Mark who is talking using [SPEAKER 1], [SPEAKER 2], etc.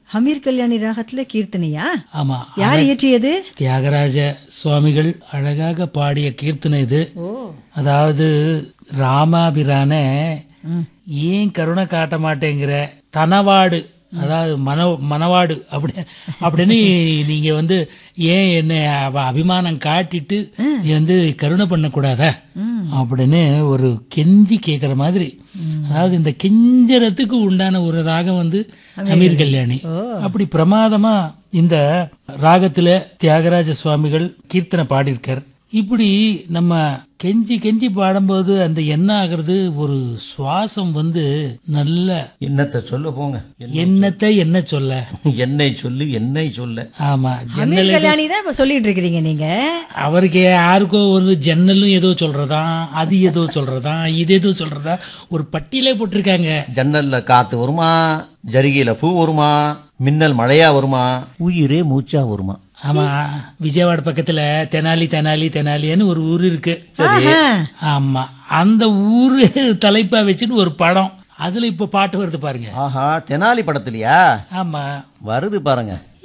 [SPEAKER 1] ஹமீர் கல்யாணி ராகத்துல கீர்த்தனையா
[SPEAKER 2] ஆமா
[SPEAKER 1] யார் இயற்றியது
[SPEAKER 2] தியாகராஜ சுவாமிகள் அழகாக பாடிய கீர்த்தனை இது
[SPEAKER 1] ஓ
[SPEAKER 2] அதாவது ராமாபிரான ஏன் கருணை காட்ட மாட்டேங்கிற தனவாடு அதாவது மன மனவாடு அப்படி அப்படின்னு நீங்க வந்து ஏன் என்ன அவ அபிமானம் காட்டிட்டு நீ வந்து கருணை பண்ணக்கூடாதா அப்படின்னு ஒரு கெஞ்சி கேட்குற மாதிரி அதாவது இந்த கெஞ்சறதுக்கு உண்டான ஒரு ராகம் வந்து அமீர் கல்யாணி அப்படி பிரமாதமா இந்த ராகத்துல தியாகராஜ சுவாமிகள் கீர்த்தனை பாடியிருக்கார் இப்படி நம்ம கெஞ்சி கெஞ்சி பாடும்போது அந்த என்ன ஆகுறது ஒரு சுவாசம் வந்து நல்ல
[SPEAKER 3] என்னத்தை சொல்ல போங்க என்-
[SPEAKER 2] என்னத்தை என்ன சொல்ல
[SPEAKER 3] என்னை சொல்லு என்னை சொல்ல
[SPEAKER 2] ஆமா
[SPEAKER 1] ஹமீர்
[SPEAKER 2] ஜன்னல்
[SPEAKER 1] கல்யாணி தான் இப்ப சொல்லிட்டு இருக்கிறீங்க நீங்க
[SPEAKER 2] அவருக்கு யாருக்கோ ஒரு ஜன்னலும் ஏதோ சொல்றதா அது ஏதோ சொல்றதா இது ஏதோ சொல்றதா ஒரு பட்டியலே போட்டிருக்காங்க
[SPEAKER 3] ஜன்னல்ல காத்து வருமா ஜரிகையில பூ வருமா மின்னல் மழையா வருமா உயிரே மூச்சா வருமா
[SPEAKER 2] ஆமா விஜயவாட பக்கத்துல தெனாலி தெனாலி தெனாலின்னு ஒரு ஊர் இருக்கு
[SPEAKER 1] ஆஹா.
[SPEAKER 2] ஆமா அந்த ஊரு தலைப்பா வச்சுட்டு ஒரு படம் அதுல இப்ப பாட்டு வருது பாருங்க
[SPEAKER 3] ஆஹா தெனாலி படத்துலயா
[SPEAKER 2] ஆமா
[SPEAKER 3] வருது பாருங்க